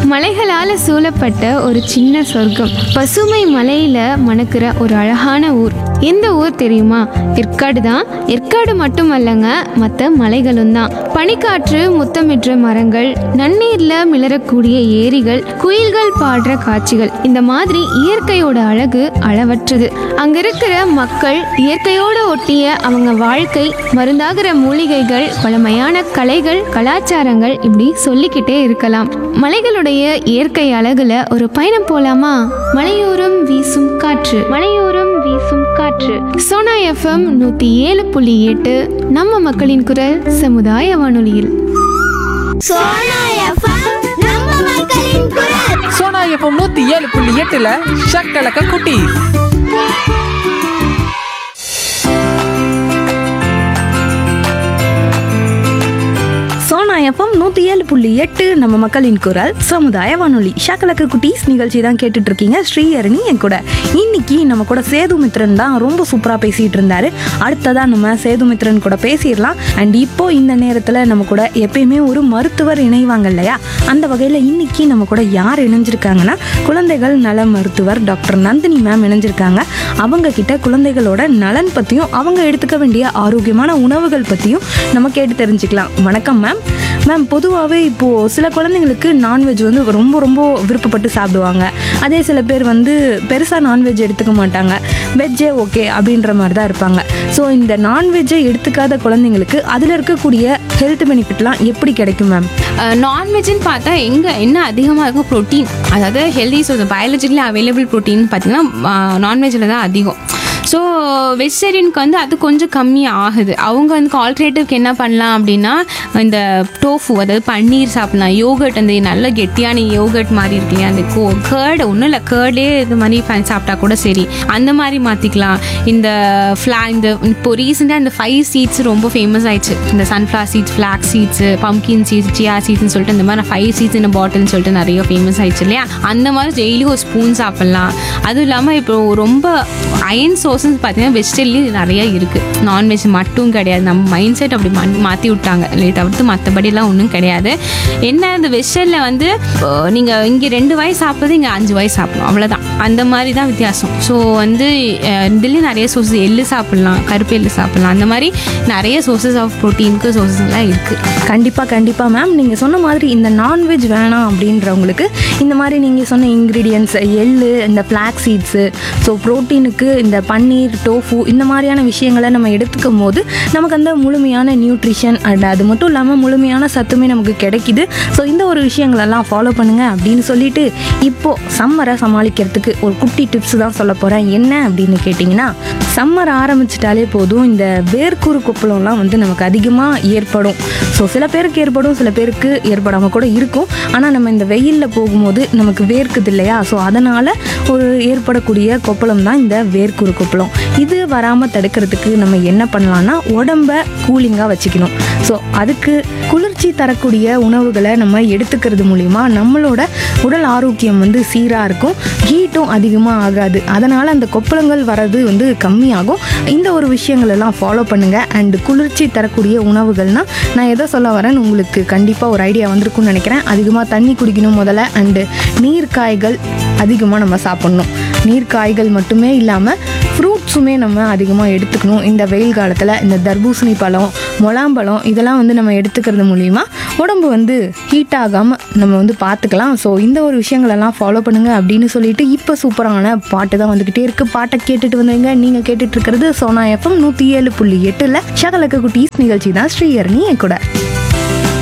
மலைகளால சூழப்பட்ட ஒரு சின்ன சொர்க்கம் பசுமை மலையில மணக்கிற ஒரு அழகான ஊர் எந்த ஊர் தெரியுமா ஏற்காடு தான் ஏற்காடு மட்டுமல்லங்க மற்ற மலைகளும் தான் பனிக்காற்று முத்தமிடுற மரங்கள் நன்னீர்ல மிளறக்கூடிய ஏரிகள் குயில்கள் பாடுற காட்சிகள் இந்த மாதிரி இயற்கையோட அழகு அளவற்றது அங்க இருக்கிற மக்கள் இயற்கையோடு ஒட்டிய அவங்க வாழ்க்கை மருந்தாகிற மூலிகைகள் பழமையான கலைகள் கலாச்சாரங்கள் இப்படி சொல்லிக்கிட்டே இருக்கலாம் மலைகளுடைய இயற்கை அழகுல ஒரு பயணம் போலாமா மலையோரம் வீசும் காற்று மலையோரம் வீசும் காற்று சோனா எஃப்எம் நூத்தி ஏழு புள்ளி எட்டு நம்ம மக்களின் குரல் சமுதாய வானொலியில் சோனா எஃப்எம் நம்ம மக்களின் குரல் சோனா எஃப்எம் நூத்தி ஏழு புள்ளி எட்டுல ஷக்கலக்க குட்டி சோனா எஃப்எம் நூற்றி ஏழு புள்ளி எட்டு நம்ம மக்களின் குரல் சமுதாய வானொலி ஷாக்கலக்கு குட்டீஸ் நிகழ்ச்சி தான் கேட்டுட்டு இருக்கீங்க ஸ்ரீஹரணி என் கூட இன்னைக்கு நம்ம கூட சேதுமித்ரன் தான் ரொம்ப சூப்பராக பேசிட்டு இருந்தாரு அடுத்ததா நம்ம சேதுமித்ரன் கூட பேசிடலாம் அண்ட் இப்போ இந்த நேரத்தில் நம்ம கூட எப்பயுமே ஒரு மருத்துவர் இணைவாங்க இல்லையா அந்த வகையில் இன்னைக்கு நம்ம கூட யார் இணைஞ்சிருக்காங்கன்னா குழந்தைகள் நல மருத்துவர் டாக்டர் நந்தினி மேம் இணைஞ்சிருக்காங்க அவங்க கிட்ட குழந்தைகளோட நலன் பற்றியும் அவங்க எடுத்துக்க வேண்டிய ஆரோக்கியமான உணவுகள் பற்றியும் நம்ம கேட்டு தெரிஞ்சுக்கலாம் வணக்கம் மேம் மேம் பொதுவாகவே இப்போது சில குழந்தைங்களுக்கு நான்வெஜ் வந்து ரொம்ப ரொம்ப விருப்பப்பட்டு சாப்பிடுவாங்க அதே சில பேர் வந்து பெருசாக நான்வெஜ் எடுத்துக்க மாட்டாங்க வெஜ்ஜே ஓகே அப்படின்ற மாதிரி தான் இருப்பாங்க ஸோ இந்த நான்வெஜ்ஜை எடுத்துக்காத குழந்தைங்களுக்கு அதில் இருக்கக்கூடிய ஹெல்த் பெனிஃபிட்லாம் எப்படி கிடைக்கும் மேம் நான்வெஜ்னு பார்த்தா எங்கே என்ன அதிகமாக இருக்கும் ப்ரோட்டீன் அதாவது healthy so biologically available protein பார்த்தீங்கன்னா நான்வெஜ்ஜில் தான் அதிகம் ஸோ வெஜிடேரியனுக்கு வந்து அது கொஞ்சம் கம்மி ஆகுது அவங்க வந்து ஆல்டர்னேட்டிவ்க்கு என்ன பண்ணலாம் அப்படின்னா இந்த டோஃபு அதாவது பன்னீர் சாப்பிடலாம் யோகர்ட் அந்த நல்ல கெட்டியான யோகர்ட் மாதிரி இருக்கு இல்லையா அந்த கோ கேர்டு ஒன்றும் இல்லை கேர்ட்லேயே இது மாதிரி ஃப- சாப்பிட்டா கூட சரி அந்த மாதிரி மாற்றிக்கலாம் இந்த ஃப்ளா இந்த இப்போ ரீசெண்டாக இந்த ஃபைவ் சீட்ஸ் ரொம்ப ஃபேமஸ் ஆயிடுச்சு இந்த sunflower seeds flax seeds pumpkin seeds chia சீட்ஸ்னு சொல்லிட்டு இந்த மாதிரி ஃபைவ் சீட்ஸ் இந்த பாட்டில்னு சொல்லிட்டு நிறைய ஃபேமஸ் ஆயிடுச்சு இல்லையா அந்த மாதிரி டெய்லி ஒரு ஸ்பூன் சாப்பிட்லாம் அதுவும் இல்லாமல் இப்போ ரொம்ப அயன் சோர்சஸ் பார்த்தீங்கன்னா வெஜிடபிள்லேயும் நிறைய இருக்குது நான்வெஜ் மட்டும் கிடையாது நம்ம மைண்ட் செட் அப்படி மாற்றி விட்டாங்க இல்லை தவிர்த்து மற்றபடிலாம் ஒன்றும் கிடையாது என்ன இந்த வெஜிடபிளில் வந்து நீங்கள் இங்கே ரெண்டு வாய் சாப்பிட்றது இங்கே அஞ்சு வாய் சாப்பிடணும் அவ்வளோதான் அந்த மாதிரி தான் வித்தியாசம் ஸோ வந்து அஹ், இதுலேயும் நிறைய சோர்சஸ் எள்ளு சாப்பிட்லாம் கருப்பு எள்ளு சாப்பிட்லாம் அந்த மாதிரி நிறைய சோர்சஸ் ஆஃப் ப்ரோட்டீனுக்கு சோர்சஸ் எல்லாம் இருக்குது கண்டிப்பாக கண்டிப்பாக மேம் நீங்கள் சொன்ன மாதிரி இந்த நான்வெஜ் வேணாம் அப்படின்றவங்களுக்கு இந்த மாதிரி நீங்கள் சொன்ன இன்க்ரீடியன்ஸ் எள்ளு இந்த ஃப்ளாக் சீட்ஸு ஸோ ப்ரோட்டீனுக்கு இந்த பன்னீர் டோஃபு இந்த மாதிரியான விஷயங்களை நம்ம எடுத்துக்கும் போது நமக்கு அந்த முழுமையான நியூட்ரிஷன் அண்ட் அது மட்டும் இல்லாமல் முழுமையான சத்துமே நமக்கு கிடைக்குது ஸோ இந்த ஒரு விஷயங்களெல்லாம் ஃபாலோ பண்ணுங்க அப்படின்னு சொல்லிட்டு இப்போது சம்மரை சமாளிக்கிறதுக்கு ஒரு குட்டி டிப்ஸ் தான் சொல்ல போகிறேன் என்ன அப்படின்னு கேட்டிங்கன்னா சம்மர் ஆரம்பிச்சிட்டாலே போதும் இந்த வேர்க்கூறு கொப்பளம்லாம் வந்து நமக்கு அதிகமாக ஏற்படும் ஸோ சில பேருக்கு ஏற்படும் சில பேருக்கு ஏற்படாமல் கூட இருக்கும் ஆனால் நம்ம இந்த வெயிலில் போகும்போது நமக்கு வேர்க்குது இல்லையா ஸோ அதனால் ஒரு ஏற்படக்கூடிய கொப்பளம் தான் இந்த வேர்க்குரு கொப்பளம் இது வராமல் தடுக்கிறதுக்கு நம்ம என்ன பண்ணலாம்னா உடம்ப கூலிங்காக வச்சுக்கணும் ஸோ அதுக்கு குளிர்ச்சி தரக்கூடிய உணவுகளை நம்ம எடுத்துக்கிறது மூலிமா நம்மளோட உடல் ஆரோக்கியம் வந்து சீராக இருக்கும் ஹீட்டும் அதிகமாக ஆகாது அதனால் அந்த கொப்பளங்கள் வர்றது வந்து கம்மியாகும் இந்த ஒரு விஷயங்கள் எல்லாம் ஃபாலோ பண்ணுங்கள் அண்ட் குளிர்ச்சி தரக்கூடிய உணவுகள்னால் நான் எதை சொல்ல வரேன்னு உங்களுக்கு கண்டிப்பாக ஒரு ஐடியா வந்திருக்கும்னு நினைக்கிறேன் அதிகமாக தண்ணி குடிக்கணும் முதல்ல அண்டு நீர்க்காய்கள் அதிகமாக நம்ம சாப்பிட்ணும் நீர்க்காய்கள் மட்டுமே இல்லாமல் ஃப்ரூட்ஸுமே நம்ம அதிகமாக எடுத்துக்கணும் இந்த வெயில் காலத்தில் இந்த தர்பூசணி பழம் முலாம்பழம் இதெல்லாம் வந்து நம்ம எடுத்துக்கிறது மூலிமா உடம்பு வந்து ஹீட் ஆகாமல் நம்ம வந்து பார்த்துக்கலாம் ஸோ இந்த ஒரு விஷயங்களெல்லாம் ஃபாலோ பண்ணுங்க அப்படின்னு சொல்லிட்டு இப்போ சூப்பரான பாட்டு தான் வந்துக்கிட்டே இருக்குது பாட்டை கேட்டுட்டு வந்துருங்க நீங்கள் கேட்டுட்டு இருக்கிறது சோனா எஃப்எம் நூற்றி ஏழு புள்ளி எட்டில் ஷகலக்க குட்டீஸ் நிகழ்ச்சி தான் ஸ்ரீஹரணி என் கூட